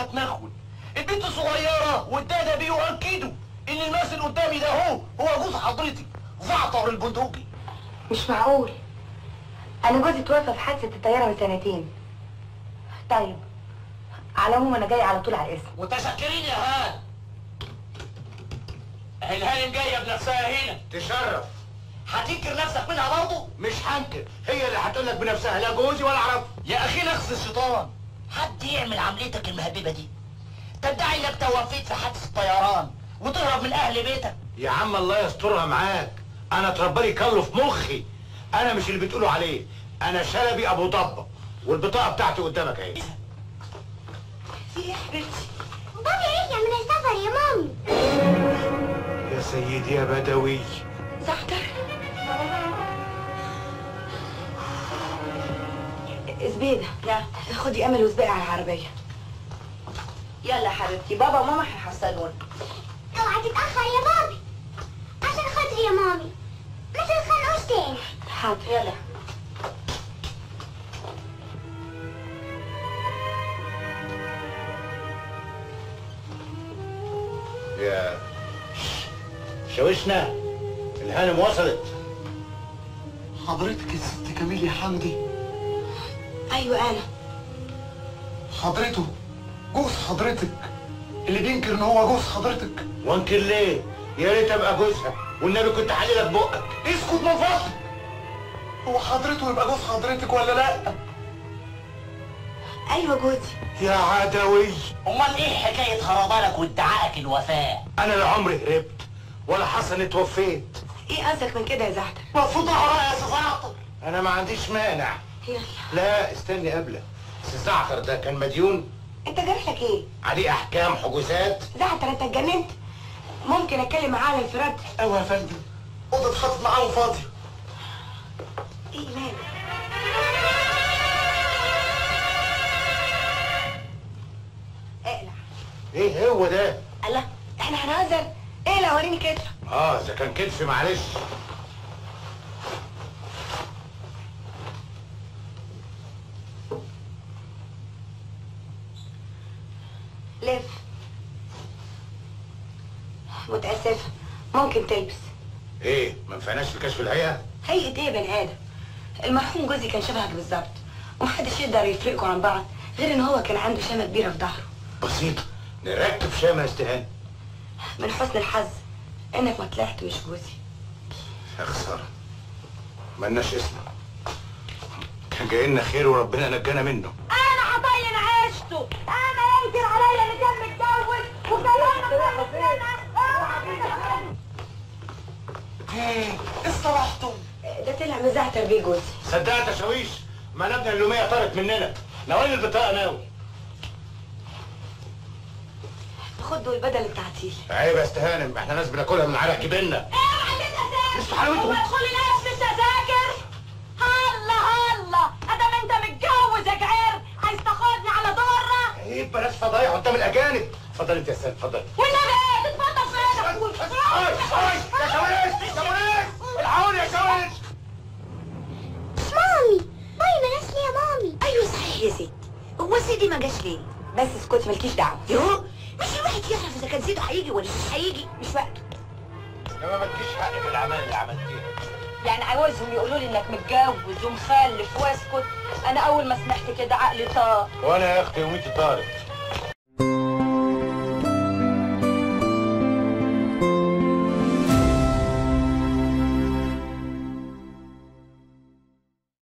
هتنخون البنت الصغيرة والدادة بيؤكدوا ان الماس اللي قدامي ده هو هو جوز حضرتك زعتر البندقي مش معقول انا جوزي توفى في حادثه الطياره من سنتين طيب على العموم انا جاي على طول على الاسم متشكرين يا هان الهانم جاية بنفسها هنا تشرف هتنكر نفسك منها برضه مش هنكر هي اللي هتقول لك بنفسها لا جوزي ولا اعرفه يا اخي نخس الشيطان حد يعمل عملتك المهببة دي تدعي انك توفيت في حادث الطيران وتهرب من اهل بيتك يا عم الله يسترها معاك انا اتربى لي كله في مخي انا مش اللي بتقولوا عليه انا شلبي ابو ضبه والبطاقه بتاعتي قدامك اهي في ايه يا حبيبتي بابي رجع من السفر يا مامي يا سيدي يا بدوي زعتر زبيدة لا خدي امل وسبقي على العربية يلا حبيبتي بابا وماما هيحصلونا اوعى تتأخر يا بابي عشان خاطري يا مامي ما تتخانقوش تاني حاضر يلا يا شوشنا الهانم وصلت حضرتك الست كميل يا حمدي ايوه انا حضرته جوز حضرتك اللي بينكر ان هو جوز حضرتك وانكر ليه يا ريت ابقى جوزها والنبي كنت حليلك بقك اسكت من فضلك هو حضرته يبقى جوز حضرتك ولا لا ايوه جوزي يا عدوي امال ايه حكايه هربانك وادعائك الوفاه انا لا عمري هربت ولا حصل اتوفيت ايه قصدك من كده يا زعتر المفروض اقرا يا استاذ عطر انا ما عنديش مانع يلا لا استني قبلك بس الزعتر ده كان مديون انت جارح لك ايه عليه احكام حجوزات زعتر انت اتجننت ممكن اتكلم معاه على الانفراد ايوه يا فندم اوضه اتحطت معاهم فاضيه ايه مالك اقلع ايه هو ده الله احنا هنهزر ايه لا وريني كده اه اذا كان كتف معلش لف متأسفة ممكن تلبس ايه ما نفعناش في كشف الهيئه هيئة ايه يا بني ادم المرحوم جوزي كان شبهك بالظبط ومحدش يقدر يفرقكم عن بعض غير ان هو كان عنده شامة كبيرة في ظهره بسيطه نركب شامه يا استهان من حسن الحظ انك ما طلعتش جوزي يا خساره ملناش اسم كان جاي لنا خير وربنا نجانا منه انا هطين عيشته انا ينكر عليا اللي كان متجوز وكلامك ايه اصطلحتم ده طلع مزعتر بيه جوزي صدقت يا شاويش ما نبنى اللوميه طارت مننا ناويين البطاقه ناوي خدوا البدل التعتيل عيب يا استهانم احنا ناس بناكلها من عرق جبيننا لسه حلاوتهم ادخلي ناس بالتذاكر هلا هلا ادام انت متجوز يا جعير عايز تاخدني على ضره عيب بلاش فضايح قدام الاجانب اتفضل انت يا استاذ اتفضل والنبي ايه تتفضل فين اي اي يا شاويش يا شاويش الحقوني يا شاويش مامي باي بلاش ليه يا مامي ايوه صحيح يا ست هو سيدي ما جاش ليه بس اسكتي مالكيش دعوه يو مش الواحد يعرف اذا كان سيده هيجي ولا مش هيجي مش وقته انما مالكيش حق في الاعمال اللي عملتيها يعني عاوزهم يقولوا لي انك متجوز ومخلف واسكت انا اول ما سمعت كده عقلي طار وانا يا اختي يوميتي طارت